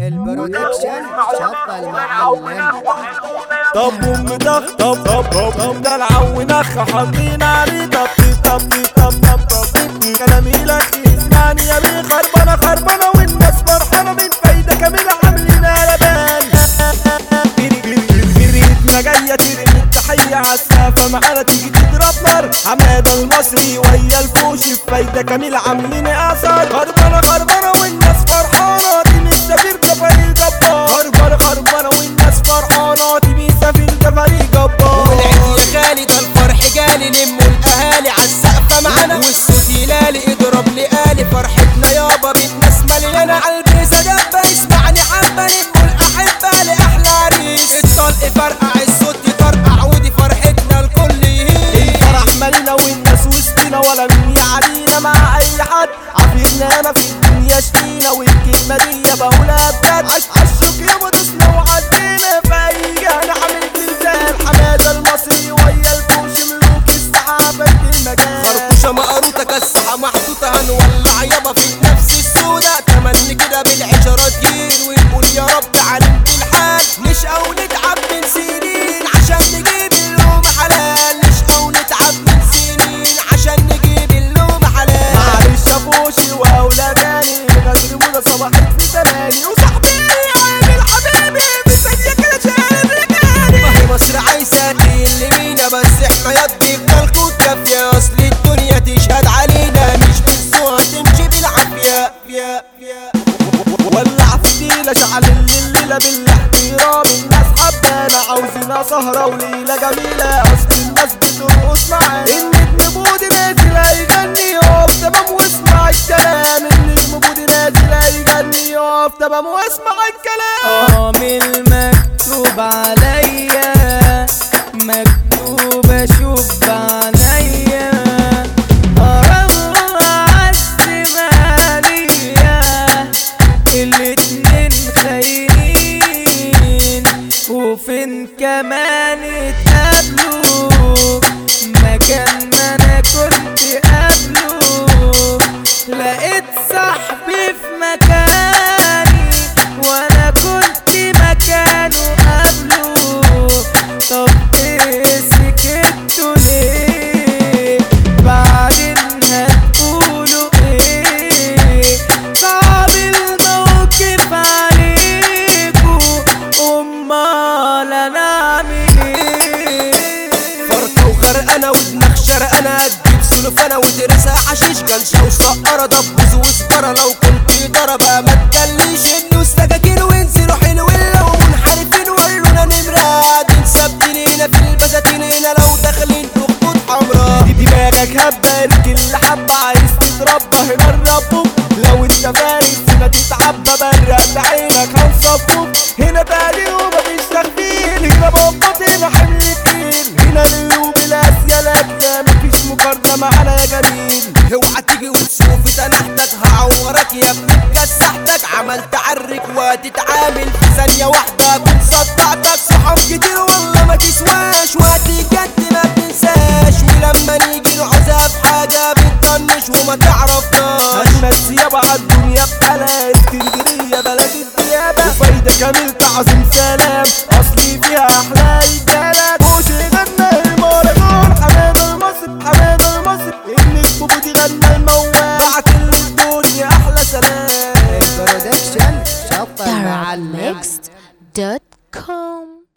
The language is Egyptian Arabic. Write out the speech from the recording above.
البرودكشن شطة المعلم طب ام دخ طب طب طب طب ده العونخ حاطين عليه طب طب طب طب طب طب كلامي لك اسمعني يا بيه خربانه خربانه والناس فرحانه من فايده كامله عاملين قلبان الريتمه جايه ترمي التحيه عالسقفه معانا تيجي تضرب نار حماده المصري ويا الفوش في فايده كامله عاملين اثر خربانه خربانه والناس فرحانه دي مش سفير ده فريق جبار خربانه خربانه والناس فرحانه دي مش سفير ده فريق جبار والعيد يا غالي ده الفرح جالي لموا الاهالي عالسقفه معانا والصوت يلالي اضرب لي آلي فرحتنا يابا بالناس مليانه قلبي سدبه اسمعني حبه لموا الاحبه لاحلى عريس الطلق فرقع الصوت يطرقع ودي فرحتنا الكل يهيس الفرح مالنا والناس وسطنا ولا مين يعلينا مع اي حد عافيرنا انا في الدنيا شقينا والكلمه دي بقولها بجد عش عشوك يابا دوسنا وعدينا في اي انا عامل زلزال حماده المصري ويا الفوش ملوك السحابه في المجال خرطوشة مقروطة كالسحة محطوطة هنولع يابا في النفس السوداء تمني كده بالعشرة تجيل ونقول يا رب علمت الحال نشقى ونتعب من سنين عشان نجيب اللوم حلال نشقى ونتعب من سنين عشان نجيب اللوم حلال معلش يا فوشي واولاداني غدر منى صباحت في زماني وصاحبي عامل حبيبي في ثانيه كده شارب رجالي ما هي مصر عايزة تقل بينا بس احنا يدي الكلكوت كافية اصل الدنيا تشهد علينا مش بالسوء تمشي بالعافية فيا فيا ولع في الليلة شعل الليلة بالاحترام الناس حبانا عاوزينها سهرة وليلة جميلة أصل الناس بترقص معانا النجم بودي نازل هيغني يقف تمام واسمع الكلام النجم بودي نازل هيغني يقف تمام واسمع الكلام عامل مكتوب عليا مكتوب اشوف بعينيا ارى عز ماليا الاتنين خاينين وفين كمان اتقابلوا مكان ما انا كنت قبله لقيت صاحبي في مكاني وانا كنت مكانه قبله طب ايه سكتوا ليه بعدين هتقولوا ايه صعب الموقف عليكوا امال انا اعمل ايه فرقة وغرقانة ودماغ شرقانة تجيب سلوفانة وترسها حشيش كلشة وسقرة دبوز وسجارة لو كنت ضربة ما تجليش انه السكاكين وانزلوا حلوين لو منحرفين ورونا نمرة قاعدين ثابتين هنا في البساتين هنا لو داخلين في خطوط حمرا دي دماغك هبة الكل حبة عايز تتربى هنا نربوك لو انت فارس هنا تتعبى برقت عينك هنصفوك هنا تاني ومفيش تخفيل هنا بابط هنا حمل تقيل هنا القلوب القاسية لاجلة مفيش مقارنة معانا يا جميل اوعى تيجي وتشوف تنحتك هعورك يا ابني كسحتك عملت عرك وتتعامل في ثانية واحدة كنت صدعتك صحاب كتير والله ما تسواش وقت الجد ما بتنساش ولما نيجي نعوزها في حاجة بتطنش وما تعرفناش هنمس يابا عالدنيا بحالها اسكندرية بلد الديابة وفايدة كامل تعظيم سلام اصلي فيها احلى رجالة وش غنى المهرجان حماد المصري حماد المصري النجم بودي غنى الموال بعت للدنيا احلى سلام البرودكشن شطة المعلم Next dot com